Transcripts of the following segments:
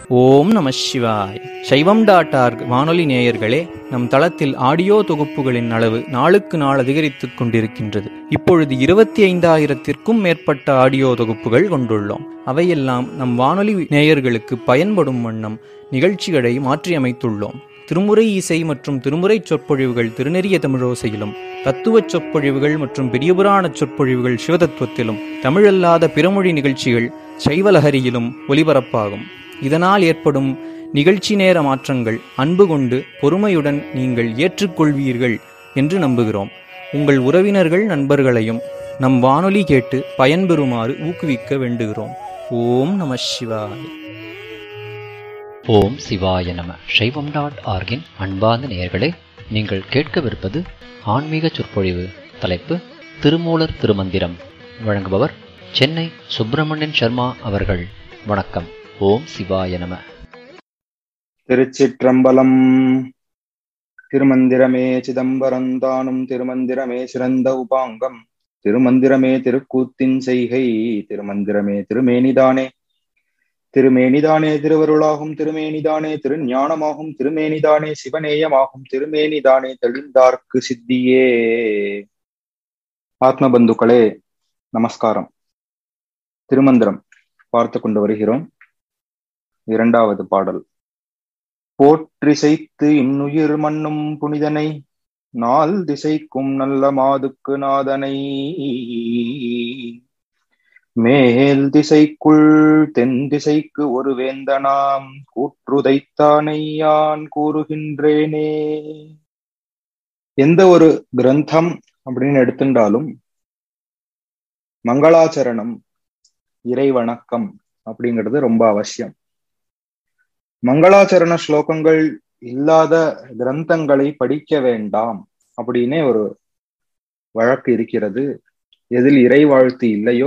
ஓம் நம சிவாய் சைவம் டாட் ஆர்க் வானொலி நேயர்களே நம் தளத்தில் ஆடியோ தொகுப்புகளின் அளவு நாளுக்கு நாள் அதிகரித்துக் கொண்டிருக்கின்றது இப்பொழுது இருபத்தி ஐந்தாயிரத்திற்கும் மேற்பட்ட ஆடியோ தொகுப்புகள் கொண்டுள்ளோம் அவையெல்லாம் நம் வானொலி நேயர்களுக்கு பயன்படும் வண்ணம் நிகழ்ச்சிகளை மாற்றியமைத்துள்ளோம் திருமுறை இசை மற்றும் திருமுறை சொற்பொழிவுகள் திருநெறிய தமிழோசையிலும் தத்துவ சொற்பொழிவுகள் மற்றும் பெரியபுராண சொற்பொழிவுகள் சிவதத்துவத்திலும் தமிழல்லாத பிறமொழி நிகழ்ச்சிகள் சைவலஹரியிலும் ஒலிபரப்பாகும் இதனால் ஏற்படும் நிகழ்ச்சி நேர மாற்றங்கள் அன்பு கொண்டு பொறுமையுடன் நீங்கள் ஏற்றுக்கொள்வீர்கள் என்று நம்புகிறோம் உங்கள் உறவினர்கள் நண்பர்களையும் நம் வானொலி கேட்டு பயன்பெறுமாறு ஊக்குவிக்க வேண்டுகிறோம் ஓம் நம சிவாய் ஓம் சிவாய நம சைவம் டாட் ஆர்கின் அன்பார்ந்த நேயர்களே நீங்கள் கேட்கவிருப்பது ஆன்மீக சொற்பொழிவு தலைப்பு திருமூலர் திருமந்திரம் வழங்குபவர் சென்னை சுப்பிரமணியன் சர்மா அவர்கள் வணக்கம் ஓம் சிவாய நம திருச்சிற்றம்பலம் திருமந்திரமே சிதம்பரம் தானும் திருமந்திரமே சிறந்த உபாங்கம் திருமந்திரமே திருக்கூத்தின் செய்கை திருமந்திரமே திருமேனிதானே திருமேனிதானே திருவருளாகும் திருமேனிதானே திருஞானமாகும் திருமேனிதானே சிவநேயமாகும் திருமேனிதானே தெளிந்தார்க்கு சித்தியே ஆத்ம பந்துக்களே நமஸ்காரம் திருமந்திரம் பார்த்து கொண்டு வருகிறோம் இரண்டாவது பாடல் போற்றிசைத்து இன்னுயிர் மண்ணும் புனிதனை நாள் திசைக்கும் நல்ல மாதுக்கு நாதனை மேல் திசைக்குள் தென் திசைக்கு ஒரு வேந்தனாம் கூற்றுதைத்தானை யான் கூறுகின்றேனே எந்த ஒரு கிரந்தம் அப்படின்னு எடுத்துட்டாலும் மங்களாச்சரணம் இறை வணக்கம் அப்படிங்கிறது ரொம்ப அவசியம் மங்களாச்சரண ஸ்லோகங்கள் இல்லாத கிரந்தங்களை படிக்க வேண்டாம் அப்படின்னே ஒரு வழக்கு இருக்கிறது எதில் இறை வாழ்த்து இல்லையோ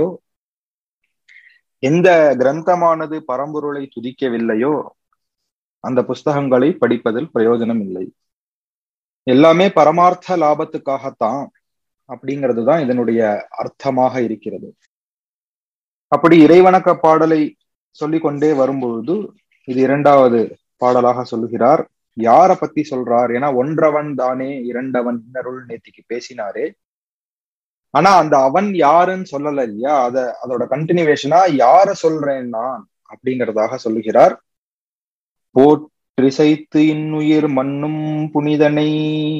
எந்த கிரந்தமானது பரம்பொருளை துதிக்கவில்லையோ அந்த புஸ்தகங்களை படிப்பதில் பிரயோஜனம் இல்லை எல்லாமே பரமார்த்த லாபத்துக்காகத்தான் அப்படிங்கிறது தான் இதனுடைய அர்த்தமாக இருக்கிறது அப்படி இறைவணக்க பாடலை சொல்லிக்கொண்டே வரும்பொழுது இது இரண்டாவது பாடலாக சொல்லுகிறார் யார பத்தி சொல்றார் ஏன்னா ஒன்றவன் தானே இரண்டவன் இன்னருள் நேத்திக்கு பேசினாரே ஆனா அந்த அவன் யாருன்னு சொல்லல இல்லையா அத அதோட கண்டினியூவேஷனா யார சொல்றேன் நான் அப்படிங்கிறதாக சொல்லுகிறார் போற்றிசைத்து இன்னுயிர் மண்ணும் புனிதனை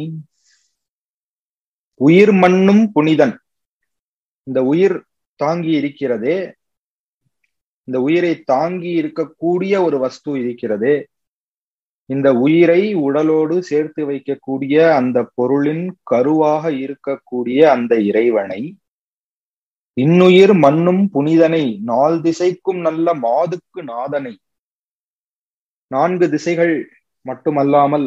உயிர் மண்ணும் புனிதன் இந்த உயிர் தாங்கி இருக்கிறதே இந்த உயிரை தாங்கி இருக்கக்கூடிய ஒரு வஸ்து இருக்கிறதே இந்த உயிரை உடலோடு சேர்த்து வைக்கக்கூடிய அந்த பொருளின் கருவாக இருக்கக்கூடிய அந்த இறைவனை இன்னுயிர் மண்ணும் புனிதனை நால் திசைக்கும் நல்ல மாதுக்கு நாதனை நான்கு திசைகள் மட்டுமல்லாமல்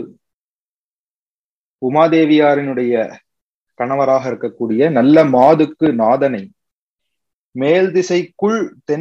உமாதேவியாரினுடைய கணவராக இருக்கக்கூடிய நல்ல மாதுக்கு நாதனை மேல் திசைக்குள் தென்